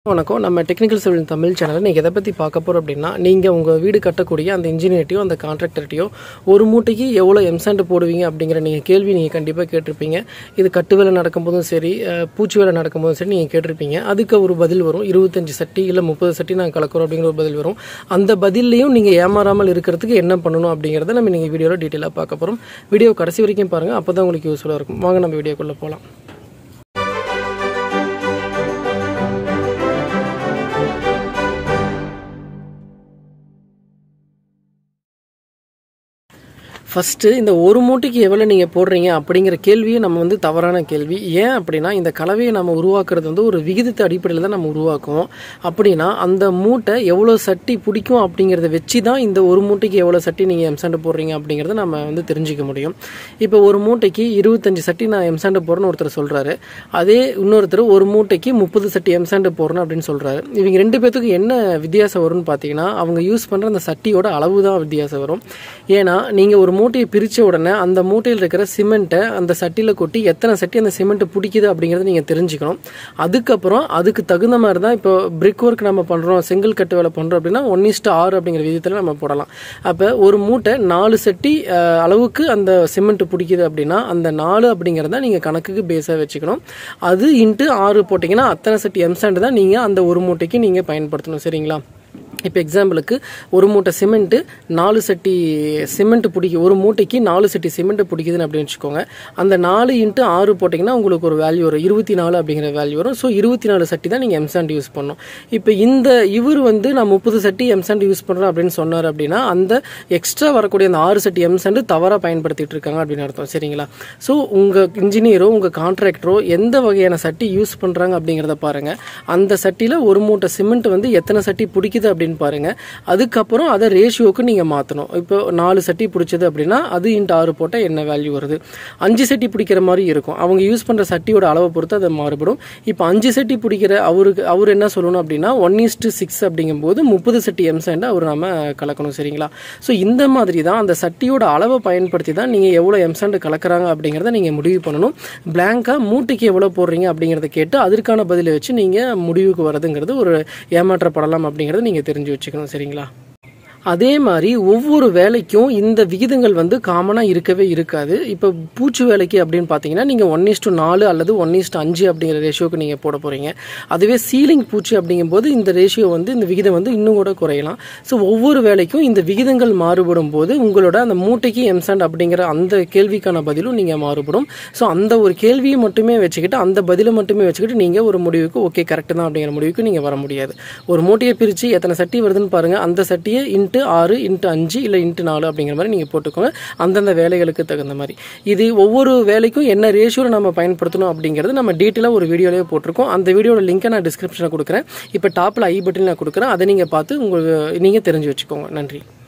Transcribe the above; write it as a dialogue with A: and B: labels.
A: வணக்கம் நம்ம technical civil Tamil சேனலில் நீங்கள் எதை பற்றி பார்க்க போகிறோம் அப்படின்னா நீங்கள் உங்கள் வீடு கட்டக்கூடிய அந்த இன்ஜினியர்ட்டையோ அந்த கான்ட்ராக்டர்ட்டையோ ஒரு மூட்டைக்கு எவ்வளோ எம்சாண்ட் போடுவீங்க அப்படிங்கிற நீங்கள் கேள்வி நீங்கள் கண்டிப்பாக கேட்டிருப்பீங்க இது கட்டு வேலை நடக்கும்போதும் சரி அஹ், பூச்சி வேலை நடக்கும்போதும் சரி நீங்கள் கேட்டிருப்பீங்க அதுக்கு ஒரு பதில் வரும் இருபத்தஞ்சு சட்டி இல்லை முப்பது சட்டி நாங்கள் கலக்கிறோம் அப்படிங்கிற ஒரு பதில் வரும் அந்த பதில்லையும் நீங்கள் ஏமாறாமல் இருக்கிறதுக்கு என்ன பண்ணணும் அப்படிங்கிறத நம்ம நீங்கள் வீடியோவில் டீட்டெயிலாக பார்க்க போகிறோம் வீடியோ கடைசி வரைக்கும் பாருங்கள் அப்போ தான் உங்களுக்கு யூஸ்ஃபுல்லாக இருக்கும் வாங்க நம்ம வீடியோக்குள்ளே போகலாம் ஃபஸ்ட்டு இந்த ஒரு மூட்டைக்கு எவ்வளோ நீங்கள் போடுறீங்க அப்படிங்கிற கேள்வியே நம்ம வந்து தவறான கேள்வி ஏன் அப்படின்னா இந்த கலவையை நம்ம உருவாக்குறது வந்து ஒரு விகிதத்தை அடிப்படையில் தான் நம்ம உருவாக்குவோம் அப்படின்னா அந்த மூட்டை எவ்வளோ சட்டி பிடிக்கும் அப்படிங்கிறத வச்சு தான் இந்த ஒரு மூட்டைக்கு எவ்வளோ சட்டி நீங்கள் எம்சாண்டு போடுறீங்க அப்படிங்கிறத நம்ம வந்து தெரிஞ்சுக்க முடியும் இப்போ ஒரு மூட்டைக்கு இருபத்தஞ்சு சட்டி நான் எம்சாண்டு போடுறேன்னு ஒருத்தர் சொல்கிறாரு அதே இன்னொருத்தர் ஒரு மூட்டைக்கு முப்பது சட்டி எம்சாண்டு போடுறேன் அப்படின்னு சொல்கிறாரு இவங்க ரெண்டு பேர்த்துக்கு என்ன வித்தியாசம் வரும்னு பார்த்தீங்கன்னா அவங்க யூஸ் பண்ணுற அந்த சட்டியோட அளவு தான் வித்தியாசம் வரும் ஏன்னா நீங்கள் ஒரு மூட்டையை பிரித்த உடனே அந்த மூட்டையில் இருக்கிற சிமெண்ட்டை அந்த சட்டியில் கொட்டி எத்தனை சட்டி அந்த சிமெண்ட் பிடிக்குது அப்படிங்கிறத நீங்கள் தெரிஞ்சுக்கணும் அதுக்கப்புறம் அதுக்கு தகுந்த மாதிரி தான் இப்போ பிரிக் ஒர்க் நம்ம பண்ணுறோம் செங்கல் கட்டு வேலை பண்ணுறோம் அப்படின்னா ஒன் இஸ்ட் ஆறு அப்படிங்கிற விதத்தில் நம்ம போடலாம் அப்போ ஒரு மூட்டை நாலு சட்டி அஹ், அளவுக்கு அந்த சிமெண்ட் பிடிக்குது அப்படின்னா அந்த நாலு அப்படிங்கிறத நீங்கள் கணக்குக்கு பேஸாக வச்சுக்கணும் அது இன்ட்டு ஆறு போட்டிங்கன்னா அத்தனை சட்டி எம்சாண்ட் தான் நீங்கள் அந்த ஒரு மூட்டைக்கு நீங்கள் பயன்படுத்தணும் சரிங்களா இப்போ எக்ஸாம்பிளுக்கு ஒரு மூட்டை சிமெண்ட்டு நாலு சட்டி சிமெண்ட் பிடிக்கும் ஒரு மூட்டைக்கு நாலு சட்டி சிமெண்ட் பிடிக்குதுன்னு அப்படின்னு வச்சுக்கோங்க அந்த நாலு இன்ட்டு ஆறு போட்டிங்கன்னா உங்களுக்கு ஒரு வேல்யூ வரும் இருபத்தி நாலு அப்படிங்கிற வேல்யூ வரும் ஸோ இருபத்தி நாலு சட்டி தான் நீங்கள் எம்சாண்ட் யூஸ் பண்ணணும் இப்போ இந்த இவர் வந்து நான் முப்பது சட்டி எம்சாண்ட் யூஸ் பண்ணுறேன் அப்படின்னு சொன்னார் அப்படின்னா அந்த எக்ஸ்ட்ரா வரக்கூடிய அந்த ஆறு சட்டி எம்சாண்ட் தவறாக பயன்படுத்திட்டு இருக்காங்க அப்படின்னு அர்த்தம் சரிங்களா ஸோ உங்கள் இன்ஜினியரோ உங்கள் கான்ட்ராக்டரோ எந்த வகையான சட்டி யூஸ் பண்ணுறாங்க அப்படிங்கிறத பாருங்கள் அந்த சட்டியில் ஒரு மூட்டை சிமெண்ட் வந்து எத்தனை சட்டி பிடிக்குது அப்படின்னு பாருங்க அதுக்கப்புறம் அதை ரேஷியோக்கு நீங்கள் மாற்றணும் இப்போ நாலு சட்டி பிடிச்சது அப்படின்னா அது இன்ட்டு ஆறு போட்டால் என்ன வேல்யூ வருது அஞ்சு சட்டி பிடிக்கிற மாதிரி இருக்கும் அவங்க யூஸ் பண்ணுற சட்டியோட அளவை பொறுத்து அது மாறுபடும் இப்போ அஞ்சு சட்டி பிடிக்கிற அவருக்கு அவர் என்ன சொல்லணும் அப்படின்னா ஒன் இஸ்டு சிக்ஸ் அப்படிங்கும்போது முப்பது சட்டி எம்சாண்ட் அவர் நாம கலக்கணும் சரிங்களா ஸோ இந்த மாதிரி தான் அந்த சட்டியோட அளவை பயன்படுத்தி தான் நீங்கள் எவ்வளோ எம்சாண்ட் கலக்குறாங்க அப்படிங்கிறத நீங்கள் முடிவு பண்ணணும் பிளாங்காக மூட்டைக்கு எவ்வளோ போடுறீங்க அப்படிங்கிறத கேட்டு அதற்கான பதிலை வச்சு நீங்கள் முடிவுக்கு வரதுங்கிறது ஒரு ஏமாற்றப்படலாம் அப்படிங்கிறத நீங்கள் தெரிஞ்சு வச்சுக்கணும் சரிங்களா அதே மாதிரி ஒவ்வொரு வேலைக்கும் இந்த விகிதங்கள் வந்து காமனாக இருக்கவே இருக்காது இப்போ பூச்சி வேலைக்கு அப்படின்னு பார்த்தீங்கன்னா நீங்கள் ஒன் இஸ்டு நாலு அல்லது ஒன் இஸ்டு அஞ்சு அப்படிங்கிற ரேஷியோக்கு நீங்கள் போட போகிறீங்க அதுவே சீலிங் பூச்சி அப்படிங்கும்போது இந்த ரேஷியோ வந்து இந்த விகிதம் வந்து இன்னும் கூட குறையலாம் ஸோ ஒவ்வொரு வேலைக்கும் இந்த விகிதங்கள் மாறுபடும் போது உங்களோட அந்த மூட்டைக்கு எம்சாண்ட் அப்படிங்கிற அந்த கேள்விக்கான பதிலும் நீங்கள் மாறுபடும் ஸோ அந்த ஒரு கேள்வியை மட்டுமே வச்சுக்கிட்டு அந்த பதிலை மட்டுமே வச்சுக்கிட்டு நீங்கள் ஒரு முடிவுக்கு ஓகே கரெக்டு தான் அப்படிங்கிற முடிவுக்கு நீங்கள் வர முடியாது ஒரு மூட்டையை பிரித்து எத்தனை சட்டி வருதுன்னு பாருங்கள் அந்த சட்டியை இன்ட்டு ஆறு இன்ட்டு அஞ்சு இல்லை இன்ட்டு நாலு அப்படிங்கிற மாதிரி நீங்கள் போட்டுக்கோங்க அந்தந்த வேலைகளுக்கு தகுந்த மாதிரி இது ஒவ்வொரு வேலைக்கும் என்ன ரேஷியோவில் நம்ம பயன்படுத்தணும் அப்படிங்கிறது நம்ம டீட்டெயிலாக ஒரு வீடியோலேயே போட்டிருக்கோம் அந்த வீடியோட லிங்கை நான் டிஸ்கிரிப்ஷனில் கொடுக்குறேன் இப்போ டாப்பில் ஐ பட்டன் நான் கொடுக்குறேன் அதை நீங்கள் பார்த்து உங்களுக்கு நீங்கள் தெரிஞ்சு வச்சுக்கோங்க நன்றி